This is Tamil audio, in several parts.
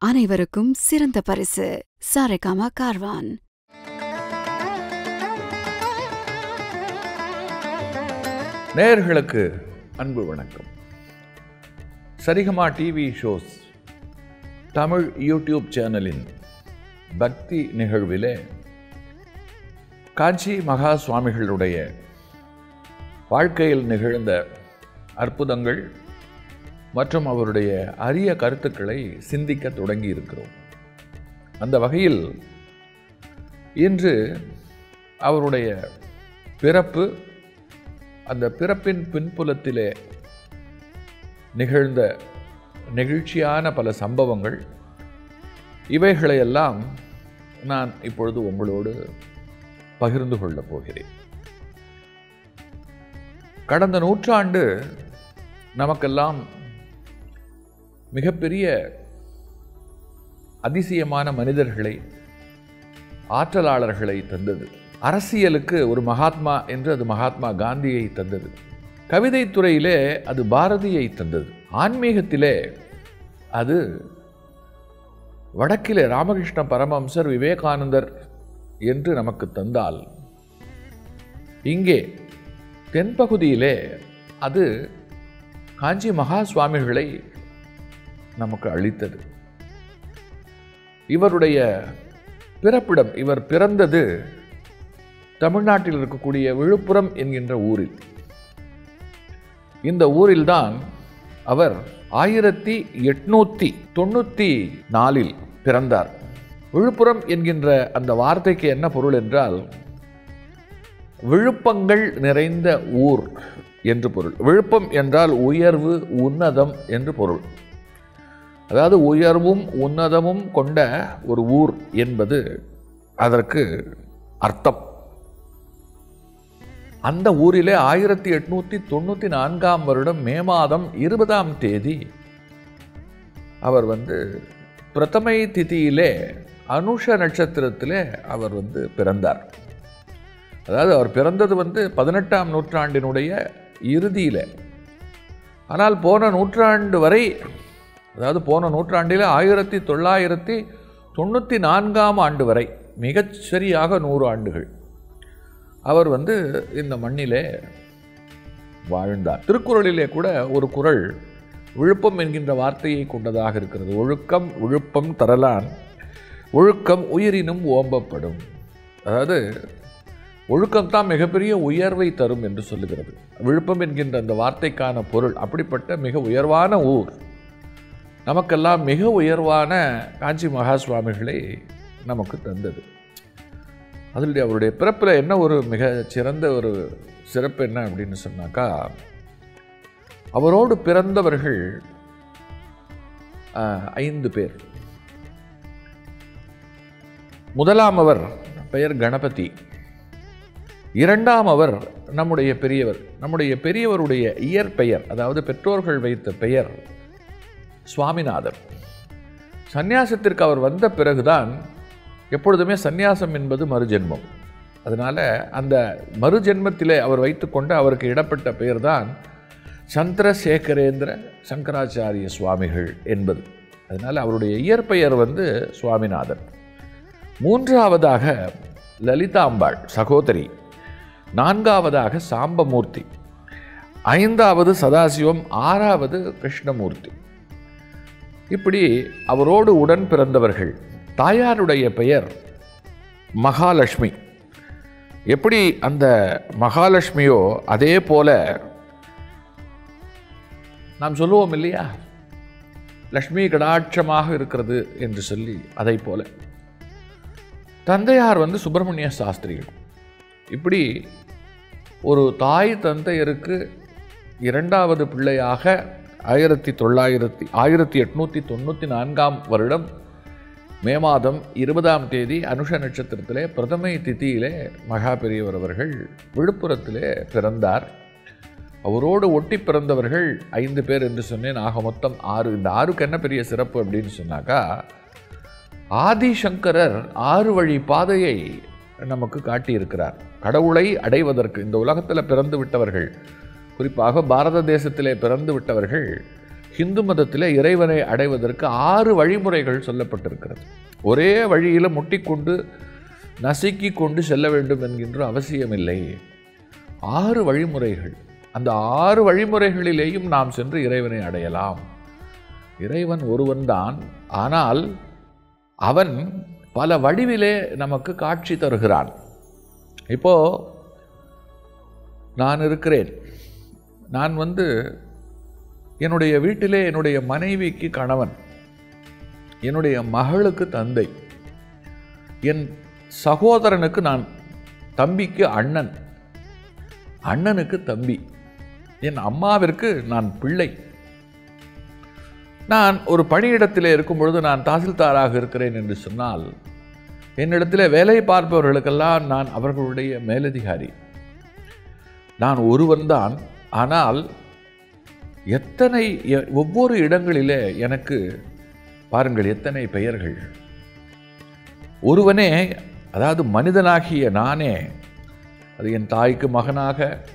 அனைவருக்கும் சிறந்த பரிசு சாரேகாமா கார்வான் நேயர்களுக்கு அன்பு வணக்கம் Saregama TV shows Tamil YouTube சேனலின் பக்தி நிகழ்விலே காஞ்சி மகா சுவாமிகளுடைய வாழ்க்கையில் நிகழ்ந்த அற்புதங்கள் மற்றும் அவருடைய அரிய கருத்துக்களை சிந்திக்க தொடங்கி இருக்கிறோம் அந்த வகையில் இன்று அவருடைய பிறப்பு அந்த பிறப்பின் பின்புலத்திலே நிகழ்ந்த நெகிழ்ச்சியான பல சம்பவங்கள் இவைகளையெல்லாம் நான் இப்பொழுது உங்களோடு பகிர்ந்து கொள்ளப் போகிறேன் கடந்த நூற்றாண்டு நமக்கெல்லாம் மிகப்பெரிய அதிசயமான மனிதர்களை ஆற்றலாளர்களை தந்தது அரசியலுக்கு ஒரு மகாத்மா என்று அது மகாத்மா காந்தியை தந்தது கவிதைத் துறையிலே அது பாரதியை தந்தது ஆன்மீகத்திலே அது வடக்கிலே ராமகிருஷ்ண பரமஹம்சர் விவேகானந்தர் என்று நமக்கு தந்தால் இங்கே தென்பகுதியிலே அது காஞ்சி மகா சுவாமிகளை நமக்கு அளித்தது இவருடைய பிறப்பிடம் இவர் பிறந்தது தமிழ்நாட்டில் இருக்கக்கூடிய விழுப்புரம் என்கின்ற ஊரில் இந்த ஊரில்தான் அவர் ஆயிரத்தி எட்நூத்தி தொண்ணூத்தி நாலில் பிறந்தார் விழுப்புரம் என்கின்ற அந்த வார்த்தைக்கு என்ன பொருள் என்றால் விழுப்பங்கள் நிறைந்த ஊர் என்று பொருள் விழுப்பம் என்றால் உயர்வு உன்னதம் என்று பொருள் அதாவது உயர்வும் உன்னதமும் கொண்ட ஒரு ஊர் என்பது அதற்கு அர்த்தம் அந்த ஊரிலே ஆயிரத்தி எட்நூத்தி தொண்ணூத்தி நான்காம் வருடம் மே மாதம் இருபதாம் தேதி அவர் வந்து பிரதமை திதியிலே அனுஷ நட்சத்திரத்திலே அவர் வந்து பிறந்தார் அதாவது அவர் பிறந்தது வந்து பதினெட்டாம் நூற்றாண்டினுடைய இறுதியில் ஆனால் போன நூற்றாண்டு வரை அதாவது போன நூற்றாண்டில் ஆயிரத்தி தொள்ளாயிரத்தி தொண்ணூற்றி நான்காம் ஆண்டு வரை மிகச் சரியாக நூறு ஆண்டுகள் அவர் வந்து இந்த மண்ணிலே வாழ்ந்தார் திருக்குறளிலே கூட ஒரு குறள் விழுப்பம் என்கின்ற வார்த்தையை கொண்டதாக இருக்கிறது ஒழுக்கம் விழுப்பம் தரலான் ஒழுக்கம் உயிரினும் ஓம்பப்படும் அதாவது ஒழுக்கம்தான் மிகப்பெரிய உயர்வை தரும் என்று சொல்லுகிறது விழுப்பம் என்கின்ற அந்த வார்த்தைக்கான பொருள் அப்படிப்பட்ட மிக உயர்வான ஊர் நமக்கெல்லாம் மிக உயர்வான காஞ்சி மகா சுவாமிகளை நமக்கு தந்தது அதில் அவருடைய பிறப்பில் என்ன ஒரு மிக சிறந்த ஒரு சிறப்பு என்ன அப்படின்னு சொன்னாக்கா அவரோடு பிறந்தவர்கள் ஆஹ், ஐந்து பேர் முதலாம் அவர் பெயர் கணபதி இரண்டாம் அவர் நம்முடைய பெரியவர் நம்முடைய பெரியவருடைய இயற்பெயர் அதாவது பெற்றோர்கள் வைத்த பெயர் சுவாமிநாதர் சந்நியாசத்திற்கு அவர் வந்த பிறகுதான் எப்பொழுதுமே சந்நியாசம் என்பது மறுஜென்மம் அதனால் அந்த மறுஜென்மத்திலே அவர் வைத்துக்கொண்ட அவருக்கு இடப்பட்ட பெயர்தான் சந்திரசேகரேந்திர சங்கராச்சாரிய சுவாமிகள் என்பது அதனால் அவருடைய இயற்பெயர் வந்து சுவாமிநாதன் மூன்றாவதாக லலிதாம்பாள் சகோதரி நான்காவதாக சாம்பமூர்த்தி ஐந்தாவது சதாசிவம் ஆறாவது கிருஷ்ணமூர்த்தி இப்படி அவரோடு உடன் பிறந்தவர்கள் தாயாருடைய பெயர் மகாலட்சுமி எப்படி அந்த மகாலட்சுமியோ அதே போல நாம் சொல்லுவோம் இல்லையா லக்ஷ்மி கடாட்சமாக இருக்கிறது என்று சொல்லி அதை போல தந்தையார் வந்து சுப்பிரமணிய சாஸ்திரிகள் இப்படி ஒரு தாய் தந்தையருக்கு இரண்டாவது பிள்ளையாக ஆயிரத்தி தொள்ளாயிரத்தி ஆயிரத்தி எட்நூற்றி தொண்ணூற்றி நான்காம் வருடம் மே மாதம் இருபதாம் தேதி அனுஷ நட்சத்திரத்திலே பிரதமை திதியிலே மகா பெரியவர் அவர்கள் விழுப்புரத்திலே பிறந்தார் அவரோடு ஒட்டி பிறந்தவர்கள் ஐந்து பேர் என்று சொன்னேன் ஆக மொத்தம் ஆறு இந்த ஆறுக்கு என்ன பெரிய சிறப்பு அப்படின்னு சொன்னாக்கா ஆதிசங்கரர் ஆறு வழி பாதையை நமக்கு காட்டியிருக்கிறார் கடவுளை அடைவதற்கு இந்த உலகத்தில் பிறந்து விட்டவர்கள் குறிப்பாக பாரத தேசத்திலே பிறந்து விட்டவர்கள் ஹிந்து மதத்தில் இறைவனை அடைவதற்கு ஆறு வழிமுறைகள் சொல்லப்பட்டிருக்கிறது ஒரே வழியில் முட்டிக்கொண்டு நசுக்கி கொண்டு செல்ல வேண்டும் என்கின்ற அவசியமில்லை ஆறு வழிமுறைகள் அந்த ஆறு வழிமுறைகளிலேயும் நாம் சென்று இறைவனை அடையலாம் இறைவன் ஒருவன்தான் ஆனால் அவன் பல வடிவிலே நமக்கு காட்சி தருகிறான் இப்போ நான் இருக்கிறேன் நான் வந்து என்னுடைய வீட்டிலே என்னுடைய மனைவிக்கு கணவன் என்னுடைய மகளுக்கு தந்தை என் சகோதரனுக்கு நான் தம்பிக்கு அண்ணன் அண்ணனுக்கு தம்பி என் அம்மாவிற்கு நான் பிள்ளை நான் ஒரு பணியிடத்தில் இருக்கும் பொழுது நான் தாசில்தாராக இருக்கிறேன் என்று சொன்னால் என்னிடத்தில் வேலை பார்ப்பவர்களுக்கெல்லாம் நான் அவர்களுடைய மேலதிகாரி நான் ஒருவன்தான் ஆனால் எத்தனை எ- ஒவ்வொரு இடங்களிலே எனக்கு பாருங்கள் எத்தனை பெயர்கள் ஒருவனே அதாவது மனிதனாகிய நானே அது என் தாய்க்கு மகனாக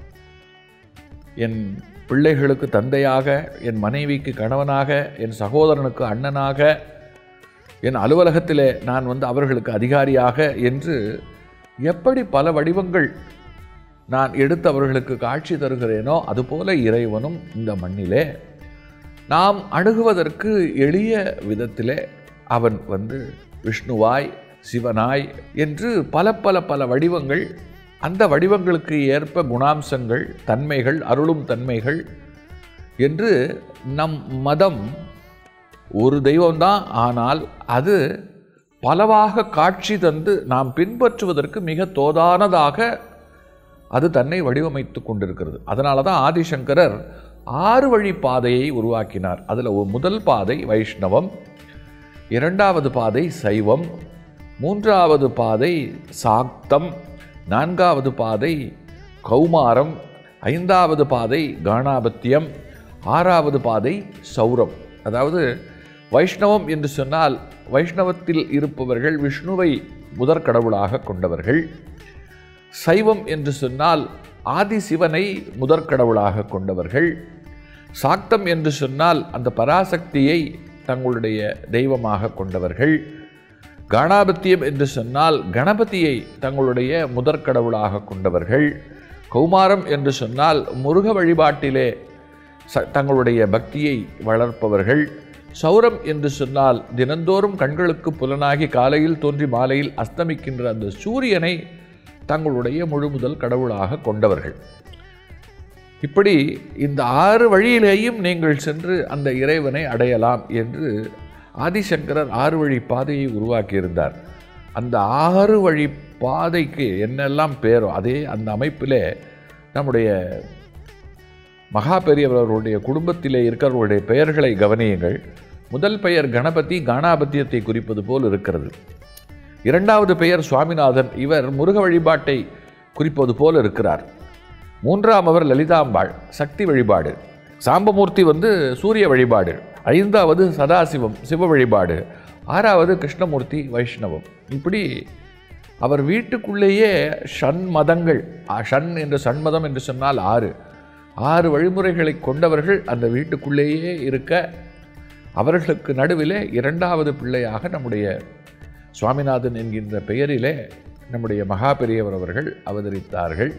என் பிள்ளைகளுக்கு தந்தையாக என் மனைவிக்கு கணவனாக என் சகோதரனுக்கு அண்ணனாக என் அலுவலகத்திலே நான் வந்து அவர்களுக்கு அதிகாரியாக என்று எப்படி பல வடிவங்கள் நான் எடுத்து அவர்களுக்கு காட்சி தருகிறேனோ அதுபோல இறைவனும் இந்த மண்ணிலே நாம் அணுகுவதற்கு எளிய விதத்திலே அவன் வந்து விஷ்ணுவாய் சிவனாய் என்று பல பல பல வடிவங்கள் அந்த வடிவங்களுக்கு ஏற்ப குணாம்சங்கள் தன்மைகள் அருளும் தன்மைகள் என்று நம் மதம் ஒரு தெய்வம்தான் ஆனால் அது பலவாக காட்சி தந்து நாம் பின்பற்றுவதற்கு மிக தோதானதாக அது தன்னை வடிவமைத்து கொண்டிருக்கிறது அதனால தான் ஆதிசங்கரர் ஆறு வழி பாதையை உருவாக்கினார் அதில் ஒரு முதல் பாதை வைஷ்ணவம் இரண்டாவது பாதை சைவம் மூன்றாவது பாதை சாக்தம் நான்காவது பாதை கௌமாரம் ஐந்தாவது பாதை காணாபத்தியம் ஆறாவது பாதை சௌரம் அதாவது வைஷ்ணவம் என்று சொன்னால் வைஷ்ணவத்தில் இருப்பவர்கள் விஷ்ணுவை முதற் கடவுளாக கொண்டவர்கள் சைவம் என்று சொன்னால் ஆதி சிவனை முதற் கடவுளாக கொண்டவர்கள் சாக்தம் என்று சொன்னால் அந்த பராசக்தியை தங்களுடைய தெய்வமாக கொண்டவர்கள் காணாபத்தியம் என்று சொன்னால் கணபதியை தங்களுடைய முதற் கடவுளாக கொண்டவர்கள் கௌமாரம் என்று சொன்னால் முருக வழிபாட்டிலே ச தங்களுடைய பக்தியை வளர்ப்பவர்கள் சௌரம் என்று சொன்னால் தினந்தோறும் கண்களுக்கு புலனாகி காலையில் தோன்றி மாலையில் அஸ்தமிக்கின்ற அந்த சூரியனை தங்களுடைய முழுமுதல் கடவுளாக கொண்டவர்கள் இப்படி இந்த ஆறு வழியிலேயும் நீங்கள் சென்று அந்த இறைவனை அடையலாம் என்று ஆதிசங்கரர் ஆறு வழி பாதையை உருவாக்கியிருந்தார் அந்த ஆறு வழி பாதைக்கு என்னெல்லாம் பேரோ அதே அந்த அமைப்பிலே நம்முடைய மகா பெரியவர்களுடைய குடும்பத்திலே இருக்கிறவர்களுடைய பெயர்களை கவனியுங்கள் முதல் பெயர் கணபதி காணாபத்தியத்தை குறிப்பது போல் இருக்கிறது இரண்டாவது பெயர் சுவாமிநாதன் இவர் முருக வழிபாட்டை குறிப்பது போல் இருக்கிறார் மூன்றாம் அவர் லலிதாம்பாள் சக்தி வழிபாடு சாம்பமூர்த்தி வந்து சூரிய வழிபாடு ஐந்தாவது சதாசிவம் சிவ வழிபாடு ஆறாவது கிருஷ்ணமூர்த்தி வைஷ்ணவம் இப்படி அவர் வீட்டுக்குள்ளேயே ஷண் மதங்கள் ஆ, ஷண் என்று சண்மதம் என்று சொன்னால் ஆறு ஆறு வழிமுறைகளை கொண்டவர்கள் அந்த வீட்டுக்குள்ளேயே இருக்க அவர்களுக்கு நடுவிலே இரண்டாவது பிள்ளையாக நம்முடைய சுவாமிநாதன் என்கின்ற பெயரிலே நம்முடைய மகா பெரியவர் அவர்கள் அவதரித்தார்கள்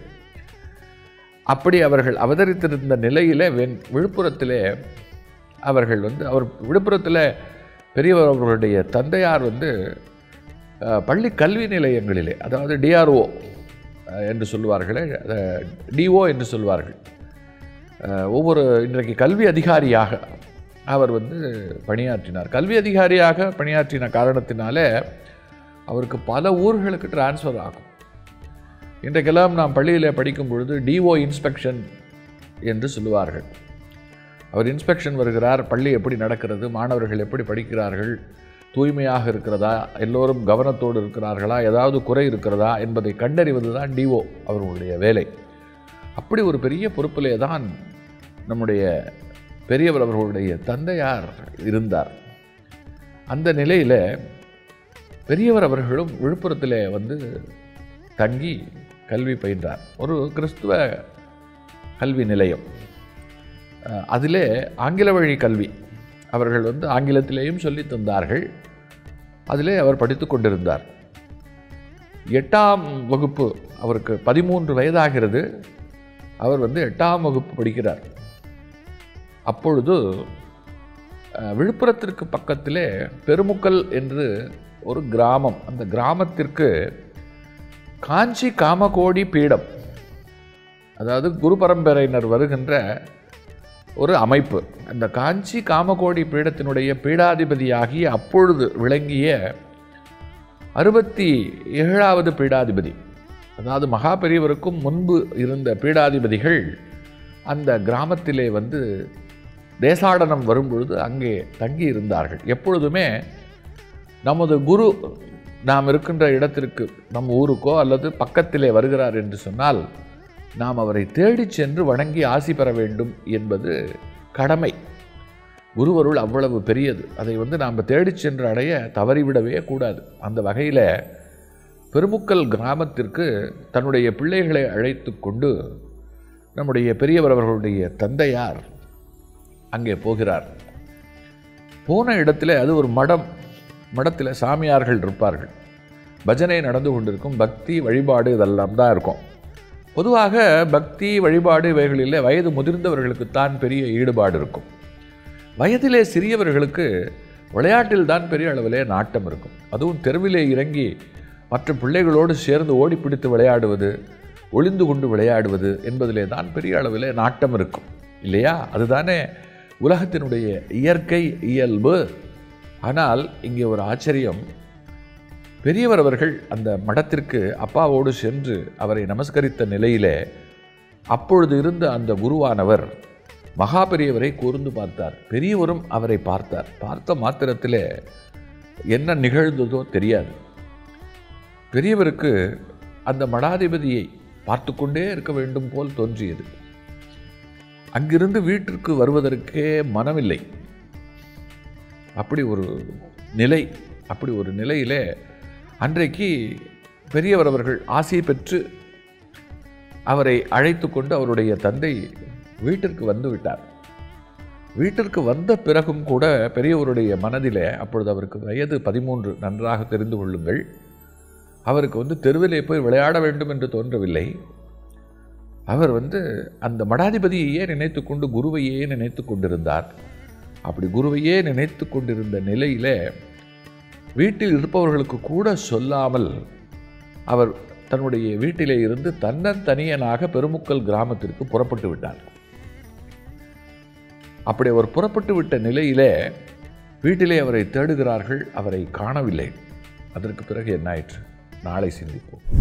அப்படி அவர்கள் அவதரித்திருந்த நிலையிலே வெண் விழுப்புரத்திலே அவர்கள் வந்து அவர் விழுப்புரத்தில் பெரியவர் அவர்களுடைய தந்தையார் வந்து அஹ், பள்ளி கல்வி நிலையங்களிலே அதாவது டிஆர்ஓ என்று சொல்லுவார்களே டிஓ என்று சொல்வார்கள் அஹ், ஒவ்வொரு இன்றைக்கு கல்வி அதிகாரியாக அவர் வந்து பணியாற்றினார் கல்வி அதிகாரியாக பணியாற்றின காரணத்தினாலே அவருக்கு பல ஊர்களுக்கு டிரான்ஸ்ஃபர் ஆகும் இன்றைக்கெல்லாம் நாம் பள்ளியில் படிக்கும் பொழுது டிஓ இன்ஸ்பெக்ஷன் என்று சொல்லுவார்கள் அவர் இன்ஸ்பெக்ஷன் வருகிறார் பள்ளி எப்படி நடக்கிறது மாணவர்கள் எப்படி படிக்கிறார்கள் தூய்மையாக இருக்கிறதா எல்லோரும் கவனத்தோடு இருக்கிறார்களா ஏதாவது குறை இருக்கிறதா என்பதை கண்டறிவது தான் டிஓ அவர்களுடைய வேலை அப்படி ஒரு பெரிய பொறுப்பிலே தான் நம்முடைய பெரியவர் அவர்களுடைய தந்தையார் இருந்தார் அந்த நிலையில் பெரியவர் அவர்களும் விழுப்புரத்திலே வந்து தங்கி கல்வி பயின்றார் ஒரு கிறிஸ்துவ கல்வி நிலையம் அஹ், அதிலே ஆங்கில வழி கல்வி அவர்கள் வந்து ஆங்கிலத்திலேயும் சொல்லித் தந்தார்கள் அதிலே அவர் படித்து கொண்டிருந்தார் எட்டாம் வகுப்பு அவருக்கு பதிமூன்று வயதாகிறது அவர் வந்து எட்டாம் வகுப்பு படிக்கிறார் அப்பொழுது அஹ், விழுப்புரத்திற்கு பக்கத்திலே பெருமுக்கல் என்று ஒரு கிராமம் அந்த கிராமத்திற்கு காஞ்சி காமகோடி பீடம் அதாவது குரு பரம்பரையினர் வருகின்ற ஒரு அமைப்பு அந்த காஞ்சி காமகோடி பீடத்தினுடைய பீடாதிபதியாகி அப்பொழுது விளங்கிய அறுபத்தி ஏழாவது பீடாதிபதி அதாவது மகா பெரியவருக்கும் முன்பு இருந்த பீடாதிபதிகள் அந்த கிராமத்திலே வந்து தேசாடனம் வரும்பொழுது அங்கே தங்கி இருந்தார்கள் எப்பொழுதுமே நமது குரு நாம் இருக்கின்ற இடத்திற்கு நம் ஊருக்கோ அல்லது பக்கத்திலே வருகிறார் என்று சொன்னால் நாம் அவரை தேடிச் சென்று வணங்கி ஆசி பெற வேண்டும் என்பது கடமை குருவருள் அவ்வளவு பெரியது அதை வந்து நாம் தேடிச் சென்று அடைய தவறிவிடவே கூடாது அந்த வகையில் பெருமுக்கல் கிராமத்திற்கு தன்னுடைய பிள்ளைகளை அழைத்து கொண்டு நம்முடைய பெரியவர் அவர்களுடைய தந்தையார் அங்கே போகிறார் போன இடத்துல அது ஒரு மடம் மடத்தில் சாமியார்கள் இருப்பார்கள் பஜனை நடந்து கொண்டிருக்கும் பக்தி வழிபாடு இதெல்லாம் தான் இருக்கும் பொதுவாக பக்தி வழிபாடு இவைகளில் வயது முதிர்ந்தவர்களுக்குத்தான் பெரிய ஈடுபாடு இருக்கும் வயதிலே சிறியவர்களுக்கு விளையாட்டில் தான் பெரிய அளவிலே நாட்டம் இருக்கும் அதுவும் தெருவிலே இறங்கி மற்ற பிள்ளைகளோடு சேர்ந்து ஓடி பிடித்து விளையாடுவது ஒளிந்து கொண்டு விளையாடுவது என்பதிலே தான் பெரிய அளவிலே நாட்டம் இருக்கும் இல்லையா அதுதானே உலகத்தினுடைய இயற்கை இயல்பு ஆனால் இங்கே ஒரு ஆச்சரியம் பெரியவர் அவர்கள் அந்த மடத்திற்கு அப்பாவோடு சென்று அவரை நமஸ்கரித்த நிலையிலே அப்பொழுது இருந்த அந்த குருவானவர் மகா பெரியவரை கூர்ந்து பார்த்தார் பெரியவரும் அவரை பார்த்தார் பார்த்த மாத்திரத்திலே என்ன நிகழ்ந்ததோ தெரியாது பெரியவருக்கு அந்த மடாதிபதியை பார்த்து கொண்டே இருக்க வேண்டும் போல் தோன்றியது அங்கிருந்து வீட்டிற்கு வருவதற்கே மனமில்லை அப்படி ஒரு நிலை அப்படி ஒரு நிலையிலே அன்றைக்கு பெரியவர் அவர்கள் ஆசை பெற்று அவரை அழைத்து கொண்டு அவருடைய தந்தை வீட்டிற்கு வந்து விட்டார் வீட்டிற்கு வந்த பிறகும் கூட பெரியவருடைய மனதிலே அப்பொழுது அவருக்கு வயது பதிமூன்று நன்றாக தெரிந்து கொள்ளுங்கள் அவருக்கு வந்து தெருவிலே போய் விளையாட வேண்டும் என்று தோன்றவில்லை அவர் வந்து அந்த மடாதிபதியையே நினைத்து கொண்டு குருவையே நினைத்து கொண்டிருந்தார் அப்படி குருவையே நினைத்து கொண்டிருந்த நிலையிலே வீட்டில் இருப்பவர்களுக்கு கூட சொல்லாமல் அவர் தன்னுடைய வீட்டிலே இருந்து தன்னந்தனியனாக பெருமுக்கல் கிராமத்திற்கு புறப்பட்டு விட்டார் அப்படி அவர் புறப்பட்டு விட்ட நிலையிலே வீட்டிலே அவரை தேடுகிறார்கள் அவரை காணவில்லை அதற்கு பிறகு என்ன ஆயிற்று நாளை சிந்திப்போம்